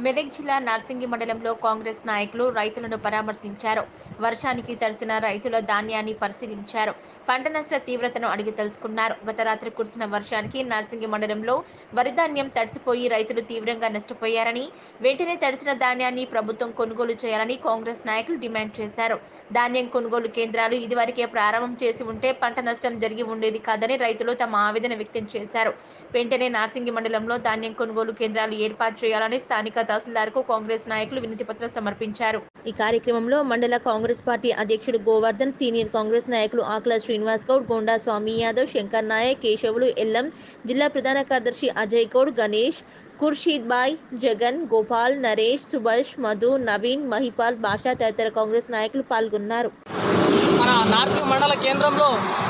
మెదక్ జిల్లా నార్సింగి మండలంలో కాంగ్రెస్ నాయకులు రైతులను పరామర్శించారు వర్షానికి తడిసిన రైతుల ధాన్యాన్ని పరిశీలించారు పంట నష్ట తీవ్రతను అడిగి తెలుసుకున్నారు గత రాత్రి కురిసిన వర్షానికి నార్సింగి మండలంలో వరి ధాన్యం తడిసిపోయి రైతులు తీవ్రంగా నష్టపోయారని వెంటనే తడిసిన ధాన్యాన్ని ప్రభుత్వం కొనుగోలు చేయాలని కాంగ్రెస్ నాయకులు డిమాండ్ చేశారు ధాన్యం కొనుగోలు కేంద్రాలు ఇదివరకే ప్రారంభం చేసి ఉంటే పంట నష్టం జరిగి ఉండేది కాదని రైతులు తమ ఆవేదన వ్యక్తం చేశారు వెంటనే నార్సింగి మండలంలో ధాన్యం కొనుగోలు కేంద్రాలు ఏర్పాటు చేయాలని స్థానిక తహసీల్దార్కు కాంగ్రెస్ నాయకులు వినతి పత్రం సమర్పించారు ఈ కార్యక్రమంలో మండల కాంగ్రెస్ పార్టీ అధ్యక్షుడు గోవర్ధన్ సీనియర్ కాంగ్రెస్ నాయకులు ఆకుల శ్రీనివాస్ గౌడ్ గోండా స్వామి యాదవ్ శంకర్ నాయక్ కేశవులు ఎల్లం జిల్లా ప్రధాన కార్యదర్శి అజయ్ గౌడ్ గణేష్ ఖుర్షీద్ బాయ్ జగన్ గోపాల్ నరేష్ సుభాష్ మధు నవీన్ మహిపాల్ భాషా తదితర కాంగ్రెస్ నాయకులు పాల్గొన్నారు మన నార్సింగ్ మండల కేంద్రంలో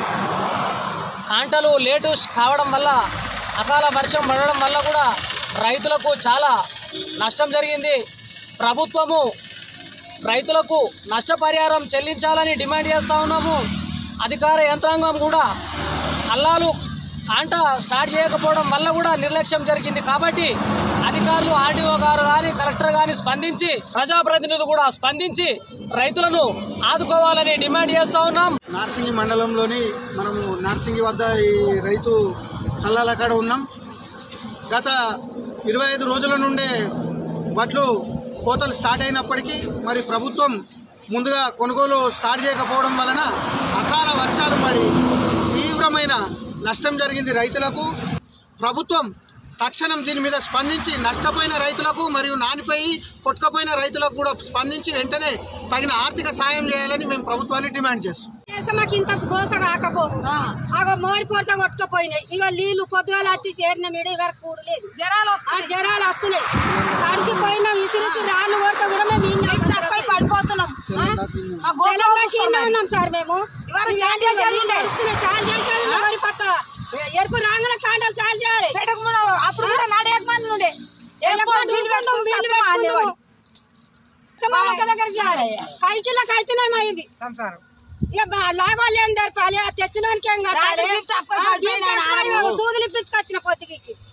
కాంటలు లేటు కావడం వల్ల అకాల వర్షం పడడం వల్ల కూడా రైతులకు చాలా నష్టం జరిగింది ప్రభుత్వము రైతులకు నష్టపరిహారం చెల్లించాలని డిమాండ్ చేస్తూ ఉన్నాము అధికార యంత్రాంగం కూడా కల్లాలు కాంట స్టార్ట్ చేయకపోవడం వల్ల కూడా నిర్లక్ష్యం జరిగింది కాబట్టి అధికారులు ఆర్డీఓ గారు కానీ కలెక్టర్ కానీ స్పందించి ప్రజాప్రతినిధులు కూడా స్పందించి రైతులను ఆదుకోవాలని డిమాండ్ చేస్తూ ఉన్నాం నార్సింగి మండలంలోని మనము నార్సింగి వద్ద ఈ రైతు కళ్ళాల కాడ ఉన్నాం గత ఇరవై ఐదు రోజుల నుండే వడ్లు కోతలు స్టార్ట్ అయినప్పటికీ మరి ప్రభుత్వం ముందుగా కొనుగోలు స్టార్ట్ చేయకపోవడం వలన అకాల వర్షాలు పడి తీవ్రమైన నష్టం జరిగింది రైతులకు ప్రభుత్వం తక్షణం దీని మీద స్పందించి నష్టపోయిన రైతులకు మరియు నానిపోయి కొట్టుకపోయిన రైతులకు కూడా స్పందించి వెంటనే తగిన ఆర్థిక సాయం చేయాలని మేము ప్రభుత్వాన్ని డిమాండ్ చేస్తాం చేస్తే మాకు ఇంత గోస కాకపో అగో మోరి పొట్ట కొట్టుకుపోయినాయి ఇక నీళ్లు పొద్దుగాల వచ్చి చేరిన మీద వరకు కూడు లేదు జరాలు జరాలు వస్తున్నాయి తడిసిపోయినా విసిరికి రాళ్ళు కొడితే కూడా మేము ఈయన పడిపోతున్నాం ఉన్నాం సార్ మేము తడుస్తున్నాయి, చాలు చేసేది మోరి పక్క ఎరుపు రాగానే కాండాలు చాలు చేయాలి అప్పుడు కూడా నాడేక మంది ఉండే వీళ్ళు పెట్టుకుందాము సమానక దగ్గర చేయాలి కైకిలో కైతున్నాయి మా ఇవి ఇక లాగోళ్ళు ఏం తెరపాలి తెచ్చినోనికి ఏం కట్టాలి సూదులు ఇప్పించుకొచ్చిన పొత్తికి